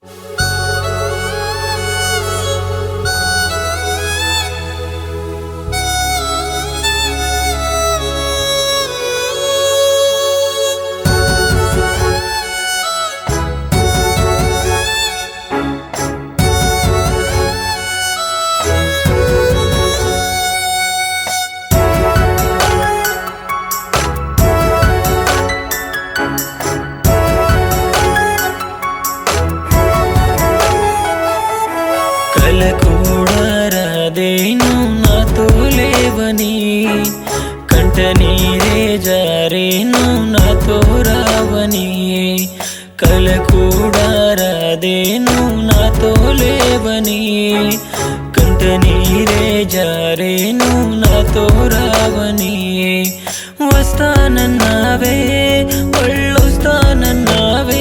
కల కూడా రాదేను నాతో లేవని కంట నీరే జారేను నాతో రావని కల కూడా రాదేను నాతో లేవని కంట నీరే జారేను నాతో రావని వస్తానన్నావే పళ్ళొస్తానన్నావే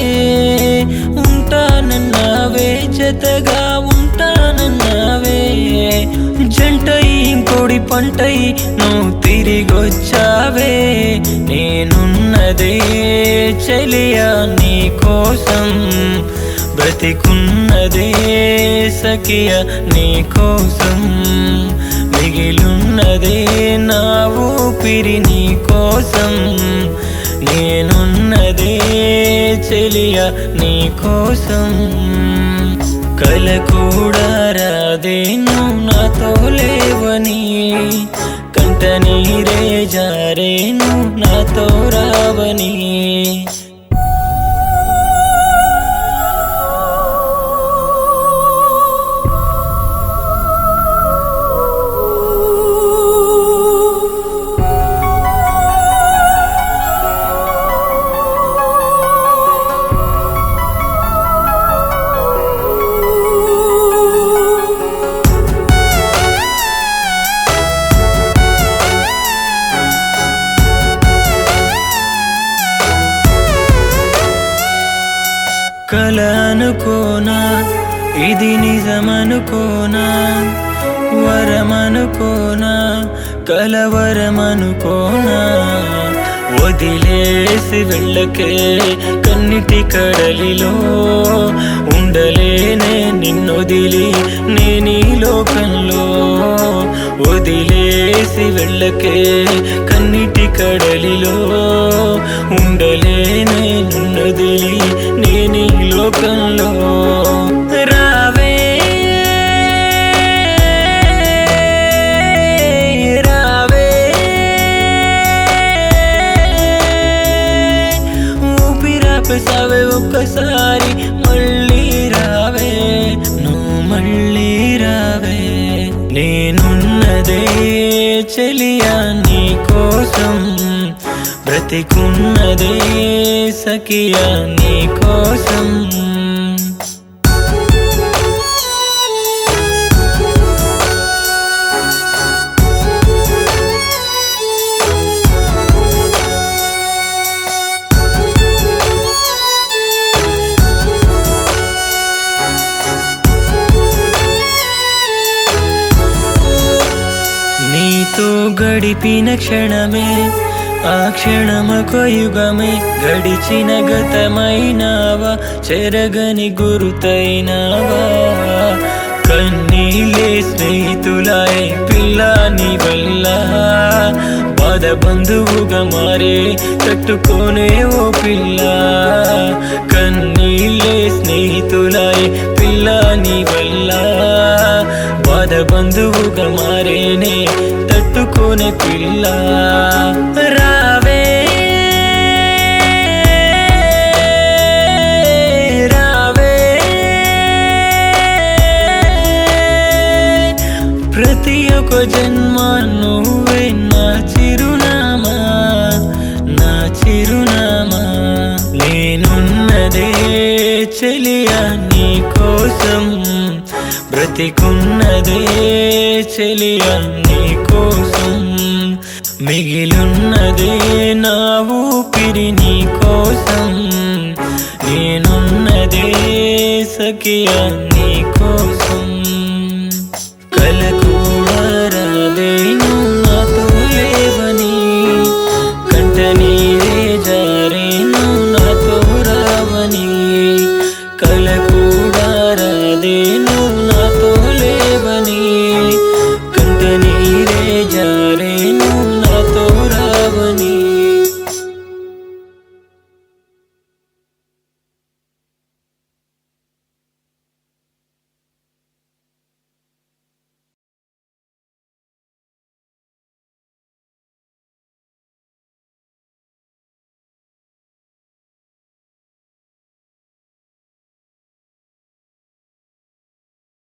ఉంటానన్నావే జతగా ఉంటానన్నావే జంటై ఇంకోడి పంటై నువ్వు తిరిగొచ్చావే నేనున్నదే చెలియా నీ కోసం బ్రతికున్నదే సఖియ నీ కోసం మిగిలున్నదే నా ఊపిరి నీ కోసం నేనున్నదే చెలియ నీ కోసం కల కూడా రాదేను నాతో లేవని కంట నీరే జారేను నాతో రావని కల అనుకోనా ఇది నిజమనుకోనా వరమనుకోనా కలవరమనుకోనా వదిలేసి వెళ్ళకే కన్నిటి కడలిలో ఉండలేనే నిన్నొదిలి నేనీ లోకంలో వదిలేసి వెళ్ళకే కన్నిటి కడలిలో ఉండలేనే నిన్నొదిలి నేనీ లోకంలో రావే రావే ఊపిరాపేసావే ఒక్కసారి మళ్ళీ రావే నువ్వు మళ్ళీ రావే నేనున్నదే చెలియా నీ కోసం బ్రతికున్నదే సఖియా నీ కోసం నీతో గడిపిన క్షణమే ఆ క్షణమొక యుగమే గడిచిన గతమైనావా చెరగని గురుతైనావా కన్నీలే స్నేహితులాయే పిల్లాని వల్ల బాధ బంధువుగా మారే తట్టుకోనే ఓ పిల్ల కన్నీలే స్నేహితులాయే పిల్లాని వల్ల బాధ బంధువుగా మారేనే తట్టుకోనే పిల్ల రావే రావే ప్రతి ఒక్క జన్మ నువ్వే నా చిరునామా నా చిరునామా నేనున్నదే చెలియా నీ కోసం బ్రతికున్నదే చెలియా నీ కోసం మిగిలున్నదే నా ఊపిరి నీ కోసం నేనున్నదే సఖియా